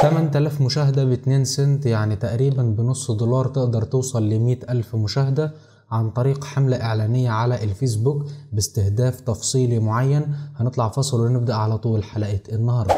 8000 مشاهدة ب 2 سنت يعني تقريبا بنص دولار تقدر توصل ل 100 ألف مشاهدة عن طريق حملة إعلانية على الفيسبوك باستهداف تفصيلي معين هنطلع فاصل ونبدأ على طول حلقة النهاردة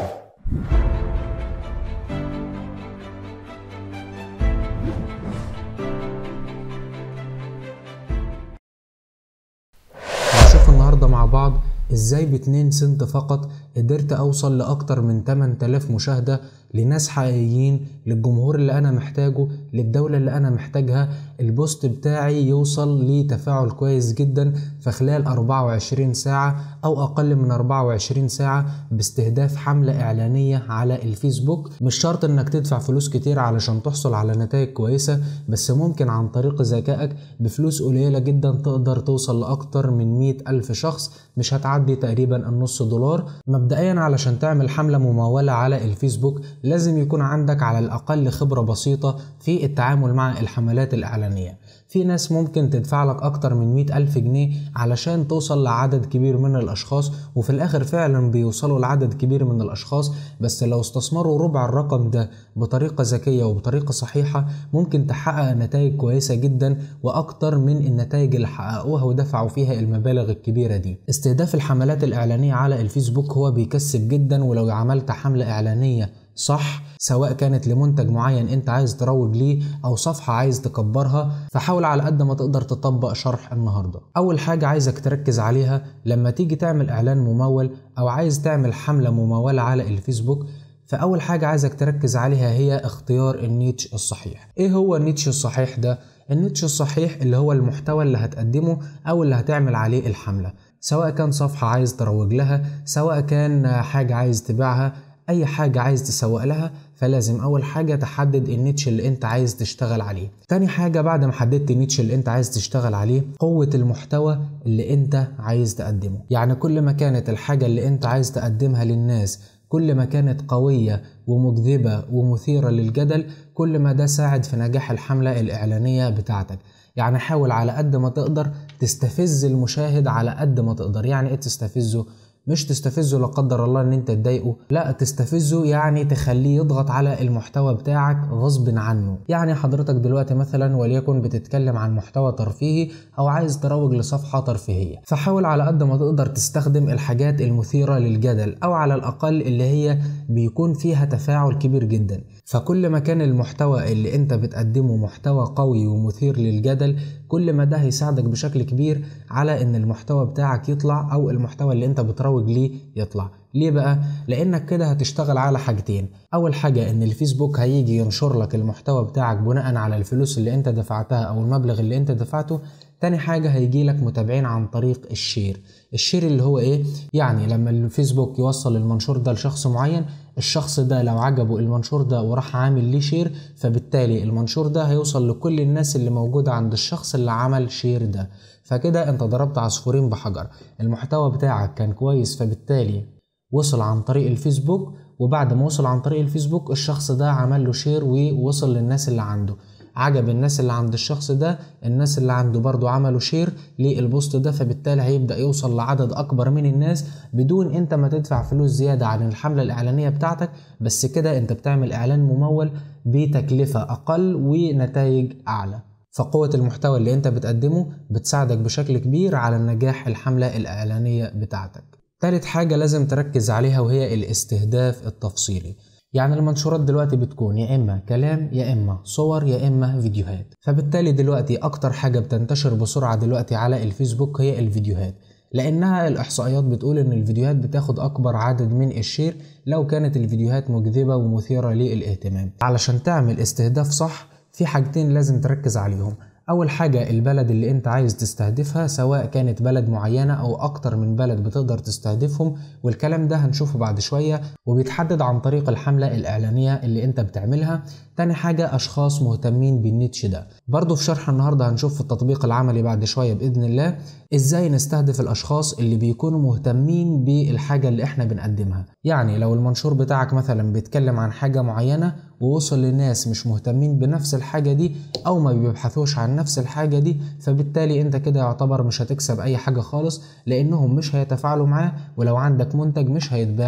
هنشوف النهاردة مع بعض ازاي ب 2 سنت فقط قدرت اوصل لاكتر من 8000 مشاهدة لناس حقيقيين للجمهور اللي انا محتاجه للدولة اللي انا محتاجها البوست بتاعي يوصل لتفاعل كويس جدا في خلال 24 ساعة او اقل من 24 ساعة باستهداف حملة اعلانية على الفيسبوك مش شرط انك تدفع فلوس كتير علشان تحصل على نتائج كويسة بس ممكن عن طريق ذكائك بفلوس قليلة جدا تقدر توصل لاكتر من 100 الف شخص مش هتعدي تقريبا النص دولار مبدئيا علشان تعمل حملة ممولة على الفيسبوك لازم يكون عندك على الأقل خبرة بسيطة في التعامل مع الحملات الإعلانية في ناس ممكن تدفع لك أكتر من مئة ألف جنيه علشان توصل لعدد كبير من الأشخاص وفي الآخر فعلا بيوصلوا لعدد كبير من الأشخاص بس لو استثمروا ربع الرقم ده بطريقة ذكية وبطريقة صحيحة ممكن تحقق نتائج كويسة جدا وأكتر من النتائج اللي حققوها ودفعوا فيها المبالغ الكبيرة دي استهداف الحملات الإعلانية على الفيسبوك هو بيكسب جدا ولو عملت حملة إعلانية صح سواء كانت لمنتج معين انت عايز تروج ليه او صفحة عايز تكبرها فحاول على قد ما تقدر تطبق شرح النهاردة اول حاجة عايزك تركز عليها لما تيجي تعمل اعلان ممول او عايز تعمل حملة ممولة على الفيسبوك فاول حاجة عايزك تركز عليها هي اختيار النيتش الصحيح ايه هو النيتش الصحيح ده النيتش الصحيح اللي هو المحتوى اللي هتقدمه او اللي هتعمل عليه الحملة سواء كان صفحة عايز تروج لها سواء كان حاجة عايز تبيعها اي حاجة عايز تسوق لها فلازم اول حاجة تحدد النيتش اللي انت عايز تشتغل عليه تاني حاجة بعد ما حددت النيتش اللي انت عايز تشتغل عليه قوة المحتوى اللي انت عايز تقدمه يعني كل ما كانت الحاجة اللي انت عايز تقدمها للناس كل ما كانت قوية ومجذبة ومثيرة للجدل كل ما ده ساعد في نجاح الحملة الإعلانية بتاعتك يعني حاول على قد ما تقدر تستفز المشاهد على قد ما تقدر يعني ايه تستفزه مش تستفزه لا قدر الله ان انت تضايقه لا تستفزه يعني تخليه يضغط على المحتوى بتاعك غصب عنه يعني حضرتك دلوقتي مثلا وليكن بتتكلم عن محتوى ترفيهي او عايز تروج لصفحة ترفيهية فحاول على قد ما تقدر تستخدم الحاجات المثيرة للجدل او على الاقل اللي هي بيكون فيها تفاعل كبير جدا فكل ما كان المحتوى اللي انت بتقدمه محتوى قوي ومثير للجدل كل ما ده هيساعدك بشكل كبير على ان المحتوى بتاعك يطلع او المحتوى اللي انت بتروج ليه يطلع ليه بقى؟ لانك كده هتشتغل على حاجتين اول حاجة ان الفيسبوك هيجي ينشر لك المحتوى بتاعك بناء على الفلوس اللي انت دفعتها او المبلغ اللي انت دفعته تاني حاجة هيجي لك متابعين عن طريق الشير الشير اللي هو ايه يعني لما الفيسبوك يوصل المنشور ده لشخص معين الشخص ده لو عجبه المنشور ده وراح عامل ليه شير فبالتالي المنشور ده هيوصل لكل الناس اللي موجودة عند الشخص اللي عمل شير ده فكده انت ضربت عصفورين بحجر المحتوى بتاعك كان كويس فبالتالي وصل عن طريق الفيسبوك وبعد ما وصل عن طريق الفيسبوك الشخص ده عمل له شير ووصل للناس اللي عنده عجب الناس اللي عند الشخص ده الناس اللي عنده برضو عملوا شير للبوست ده فبالتالي هيبدأ يوصل لعدد أكبر من الناس بدون أنت ما تدفع فلوس زيادة عن الحملة الإعلانية بتاعتك بس كده أنت بتعمل إعلان ممول بتكلفة أقل ونتائج أعلى فقوة المحتوى اللي أنت بتقدمه بتساعدك بشكل كبير على نجاح الحملة الإعلانية بتاعتك تالت حاجة لازم تركز عليها وهي الاستهداف التفصيلي يعني المنشورات دلوقتي بتكون يا اما كلام يا اما صور يا اما فيديوهات فبالتالي دلوقتي اكتر حاجه بتنتشر بسرعه دلوقتي على الفيسبوك هي الفيديوهات لانها الاحصائيات بتقول ان الفيديوهات بتاخد اكبر عدد من الشير لو كانت الفيديوهات مجذبه ومثيره للاهتمام علشان تعمل استهداف صح في حاجتين لازم تركز عليهم أول حاجة البلد اللي أنت عايز تستهدفها سواء كانت بلد معينة أو أكتر من بلد بتقدر تستهدفهم والكلام ده هنشوفه بعد شوية وبيتحدد عن طريق الحملة الإعلانية اللي أنت بتعملها تاني حاجة أشخاص مهتمين بالنيتش ده برضو في شرح النهاردة هنشوف في التطبيق العملي بعد شوية بإذن الله إزاي نستهدف الأشخاص اللي بيكونوا مهتمين بالحاجة اللي إحنا بنقدمها يعني لو المنشور بتاعك مثلا بيتكلم عن حاجة معينة ووصل لناس مش مهتمين بنفس الحاجة دي أو ما بيبحثوش عن نفس الحاجة دي فبالتالي أنت كده يعتبر مش هتكسب أي حاجة خالص لأنهم مش هيتفاعلوا معاه ولو عندك منتج مش هيتباع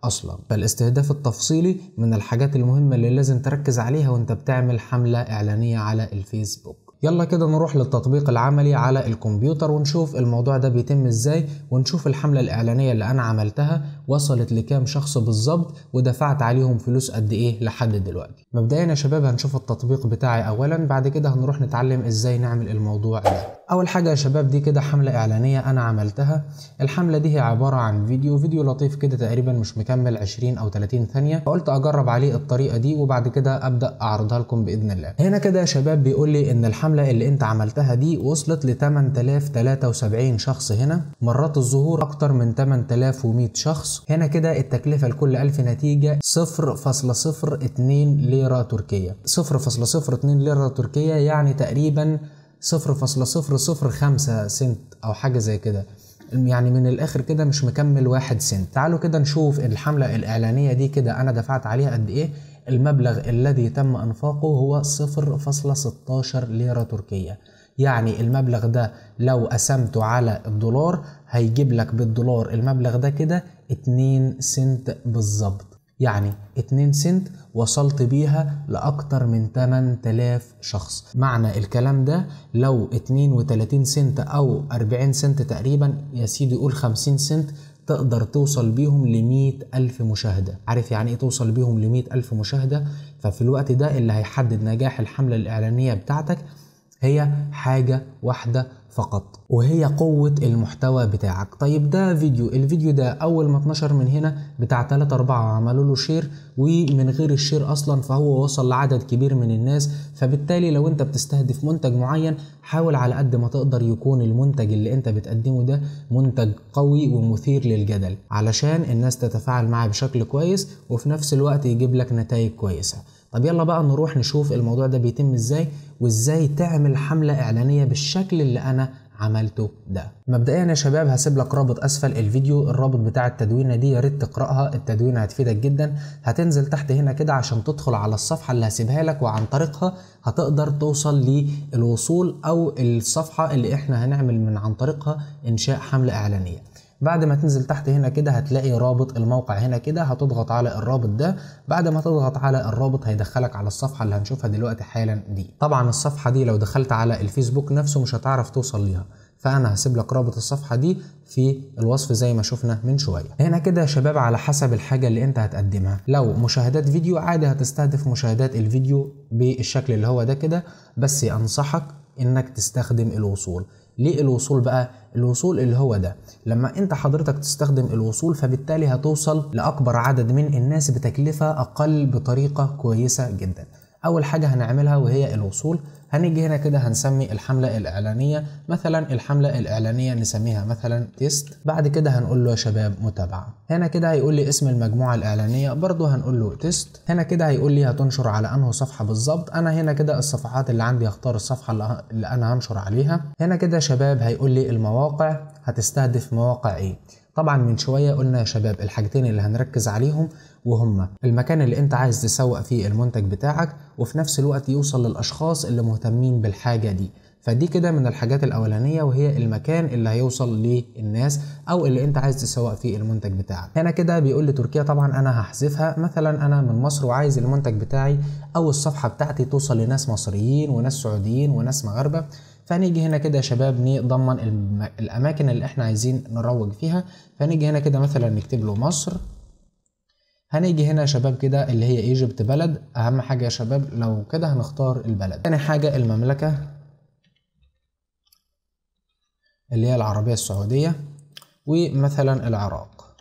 اصلا فالاستهداف التفصيلي من الحاجات المهمة اللي لازم تركز عليها وانت بتعمل حملة اعلانية على الفيسبوك يلا كده نروح للتطبيق العملي على الكمبيوتر ونشوف الموضوع ده بيتم ازاي ونشوف الحملة الإعلانية اللي أنا عملتها وصلت لكام شخص بالظبط ودفعت عليهم فلوس قد إيه لحد دلوقتي مبدئيا يا شباب هنشوف التطبيق بتاعي أولا بعد كده هنروح نتعلم ازاي نعمل الموضوع ده أول حاجة يا شباب دي كده حملة إعلانية أنا عملتها الحملة دي هي عبارة عن فيديو فيديو لطيف كده تقريبا مش مكمل 20 أو 30 ثانية فقلت أجرب عليه الطريقة دي وبعد كده أبدأ أعرضها لكم بإذن الله هنا كده يا شباب بيقول لي إن الحملة اللي أنت عملتها عملتها دي وصلت ل 8073 شخص هنا مرات الظهور اكتر من 8100 شخص هنا كده التكلفة لكل 1000 نتيجة 0.02 ليرة تركية 0.02 ليرة تركية يعني تقريبا 0.005 سنت او حاجة زي كده يعني من الاخر كده مش مكمل واحد سنت تعالوا كده نشوف الحملة الاعلانية دي كده انا دفعت عليها قد ايه المبلغ الذي تم انفاقه هو 0.16 ليرة تركية يعني المبلغ ده لو قسمته على الدولار هيجيب لك بالدولار المبلغ ده كده 2 سنت بالظبط يعني 2 سنت وصلت بيها لأكتر من 8000 شخص معنى الكلام ده لو 32 سنت أو 40 سنت تقريبا يا سيدي قول 50 سنت تقدر توصل بيهم ل ألف مشاهدة عارف يعني ايه توصل بيهم ل ألف مشاهدة ففي الوقت ده اللي هيحدد نجاح الحملة الإعلانية بتاعتك هي حاجة واحدة فقط وهي قوة المحتوى بتاعك طيب ده فيديو الفيديو ده أول ما اتنشر من هنا بتاع 3 4 عملوا له شير ومن غير الشير أصلا فهو وصل لعدد كبير من الناس فبالتالي لو أنت بتستهدف منتج معين حاول على قد ما تقدر يكون المنتج اللي أنت بتقدمه ده منتج قوي ومثير للجدل علشان الناس تتفاعل معاه بشكل كويس وفي نفس الوقت يجيب لك نتائج كويسة طب يلا بقى نروح نشوف الموضوع ده بيتم ازاي وازاي تعمل حملة اعلانية بالشكل اللي انا عملته ده مبدئيا يا شباب هسيب لك رابط اسفل الفيديو الرابط بتاع التدوينه دي يا ريت تقراها التدوينه هتفيدك جدا هتنزل تحت هنا كده عشان تدخل على الصفحه اللي هسيبها لك وعن طريقها هتقدر توصل للوصول او الصفحه اللي احنا هنعمل من عن طريقها انشاء حمله اعلانيه بعد ما تنزل تحت هنا كده هتلاقي رابط الموقع هنا كده هتضغط على الرابط ده بعد ما تضغط على الرابط هيدخلك على الصفحة اللي هنشوفها دلوقتي حالا دي طبعا الصفحة دي لو دخلت على الفيسبوك نفسه مش هتعرف توصل ليها فانا هسيب لك رابط الصفحة دي في الوصف زي ما شفنا من شوية هنا كده يا شباب على حسب الحاجة اللي انت هتقدمها لو مشاهدات فيديو عادي هتستهدف مشاهدات الفيديو بالشكل اللي هو ده كده بس انصحك انك تستخدم الوصول ليه الوصول بقى الوصول اللي هو ده لما انت حضرتك تستخدم الوصول فبالتالي هتوصل لاكبر عدد من الناس بتكلفة اقل بطريقة كويسة جدا اول حاجة هنعملها وهي الوصول هنيجي هنا كده هنسمي الحملة الإعلانية مثلا الحملة الإعلانية نسميها مثلا تيست بعد كده هنقول له يا شباب متابعة هنا كده هيقول لي اسم المجموعة الإعلانية برضو هنقول له تيست هنا كده هيقول لي هتنشر على أنه صفحة بالظبط أنا هنا كده الصفحات اللي عندي هختار الصفحة اللي أنا هنشر عليها هنا كده يا شباب هيقول لي المواقع هتستهدف مواقع إيه طبعا من شوية قلنا يا شباب الحاجتين اللي هنركز عليهم وهما المكان اللي انت عايز تسوق فيه المنتج بتاعك وفي نفس الوقت يوصل للاشخاص اللي مهتمين بالحاجة دي فدي كده من الحاجات الاولانيه وهي المكان اللي هيوصل للناس او اللي انت عايز تسوق فيه المنتج بتاعك هنا كده بيقول لي تركيا طبعا انا هحذفها مثلا انا من مصر وعايز المنتج بتاعي او الصفحه بتاعتي توصل لناس مصريين وناس سعوديين وناس مغاربه فنيجي هنا كده يا شباب نضمن الاماكن اللي احنا عايزين نروج فيها فنيجي هنا كده مثلا نكتب له مصر هنيجي هنا يا شباب كده اللي هي ايجيبت بلد اهم حاجه يا شباب لو كده هنختار البلد تاني حاجه المملكه اللي هي العربيه السعوديه ومثلا العراق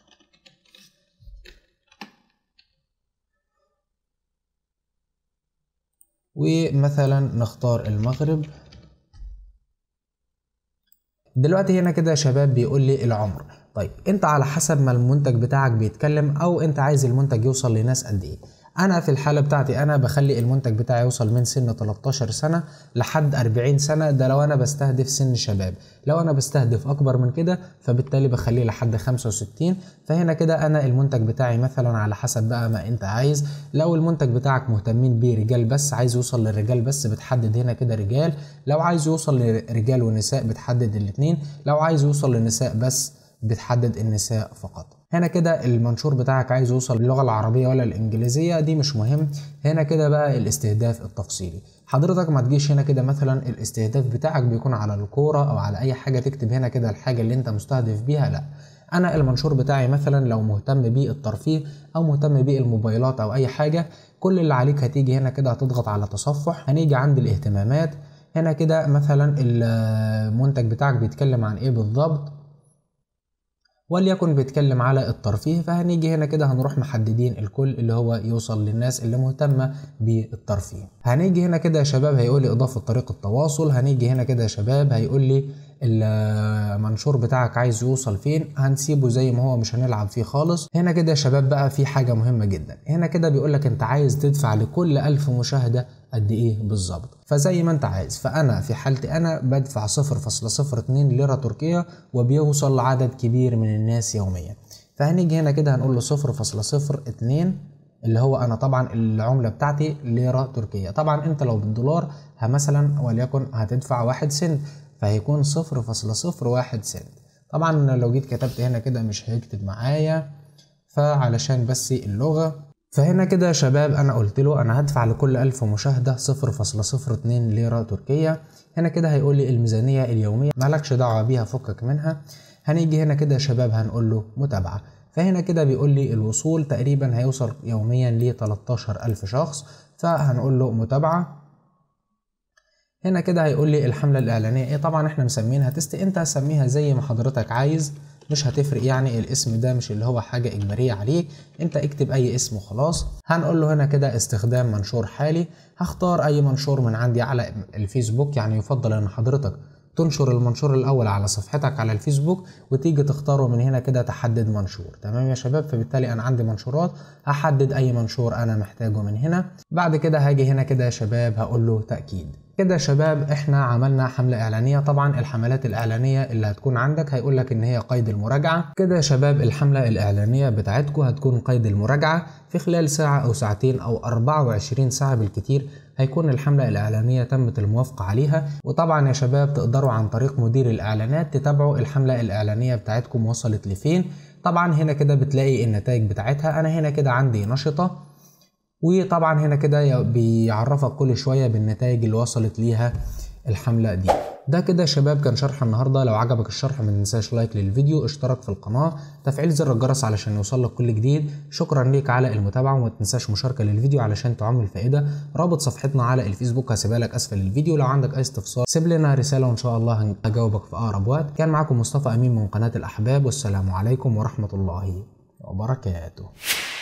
ومثلا نختار المغرب دلوقتي هنا كده يا شباب بيقول لي العمر طيب انت على حسب ما المنتج بتاعك بيتكلم او انت عايز المنتج يوصل لناس قد ايه انا في الحاله بتاعتي انا بخلي المنتج بتاعي يوصل من سن 13 سنه لحد 40 سنه ده لو انا بستهدف سن شباب لو انا بستهدف اكبر من كده فبالتالي بخليه لحد 65 فهنا كده انا المنتج بتاعي مثلا على حسب بقى ما انت عايز لو المنتج بتاعك مهتمين بيه رجال بس عايز يوصل للرجال بس بتحدد هنا كده رجال لو عايز يوصل لرجال ونساء بتحدد الاثنين لو عايز يوصل للنساء بس بتحدد النساء فقط هنا كده المنشور بتاعك عايز يوصل للغة العربية ولا الإنجليزية دي مش مهم هنا كده بقى الاستهداف التفصيلي حضرتك ما تجيش هنا كده مثلا الاستهداف بتاعك بيكون على الكورة أو على أي حاجة تكتب هنا كده الحاجة اللي أنت مستهدف بيها لأ انا المنشور بتاعي مثلا لو مهتم بالترفيه او مهتم بالموبايلات او اي حاجه كل اللي عليك هتيجي هنا كده هتضغط على تصفح هنيجي عند الاهتمامات هنا كده مثلا المنتج بتاعك بيتكلم عن ايه بالظبط وليكن بيتكلم على الترفيه فهنيجي هنا كده هنروح محددين الكل اللي هو يوصل للناس اللي مهتمة بالترفيه هنيجي هنا كده يا شباب هيقول لي اضافة طريقة التواصل هنيجي هنا كده يا شباب هيقول لي المنشور بتاعك عايز يوصل فين هنسيبه زي ما هو مش هنلعب فيه خالص هنا كده يا شباب بقى في حاجة مهمة جدا هنا كده بيقول لك انت عايز تدفع لكل ألف مشاهدة قد ايه بالظبط فزي ما انت عايز فانا في حالتي انا بدفع 0.02 ليرة تركية وبيوصل لعدد كبير من الناس يوميا فهنيجي هنا كده هنقول له 0.02 اللي هو انا طبعا العمله بتاعتي ليره تركيه طبعا انت لو بالدولار مثلا وليكن هتدفع واحد سنت فهيكون 0.01 سنت طبعا لو جيت كتبت هنا كده مش هيكتب معايا فعلشان بس اللغه فهنا كده يا شباب انا قلت له انا هدفع لكل ألف مشاهدة 0.02 ليرة تركية هنا كده هيقول لي الميزانية اليومية مالكش دعوة بيها فكك منها هنيجي هنا كده يا شباب هنقول له متابعة فهنا كده بيقول لي الوصول تقريبا هيوصل يوميا ل 13 ألف شخص فهنقول له متابعة هنا كده هيقول لي الحملة الإعلانية ايه طبعا احنا مسمينها تيست انت هسميها زي ما حضرتك عايز مش هتفرق يعني الاسم ده مش اللي هو حاجة إجبارية عليه انت اكتب أي اسم وخلاص هنقول له هنا كده استخدام منشور حالي هختار أي منشور من عندي على الفيسبوك يعني يفضل إن حضرتك تنشر المنشور الأول على صفحتك على الفيسبوك وتيجي تختاره من هنا كده تحدد منشور تمام يا شباب فبالتالي أنا عندي منشورات هحدد أي منشور أنا محتاجه من هنا بعد كده هاجي هنا كده يا شباب هقول له تأكيد كده يا شباب احنا عملنا حملة اعلانية طبعا الحملات الاعلانية اللي هتكون عندك هيقول لك ان هي قيد المراجعة كده يا شباب الحملة الاعلانية بتاعتكم هتكون قيد المراجعة في خلال ساعة او ساعتين او 24 ساعة بالكتير هيكون الحملة الإعلانية تمت الموافقة عليها وطبعا يا شباب تقدروا عن طريق مدير الإعلانات تتابعوا الحملة الإعلانية بتاعتكم وصلت لفين طبعا هنا كده بتلاقي النتائج بتاعتها أنا هنا كده عندي نشطة وطبعا هنا كده بيعرفك كل شوية بالنتائج اللي وصلت ليها الحملة دي ده كده يا شباب كان شرح النهارده لو عجبك الشرح ما تنساش لايك للفيديو اشتراك في القناه تفعيل زر الجرس علشان يوصلك كل جديد شكرا ليك على المتابعه وما تنساش مشاركه للفيديو علشان تعم الفائده رابط صفحتنا على الفيسبوك هسيبها لك اسفل الفيديو لو عندك اي استفسار سيب لنا رساله وان شاء الله هجاوبك في اقرب وقت كان معاكم مصطفى امين من قناه الاحباب والسلام عليكم ورحمه الله وبركاته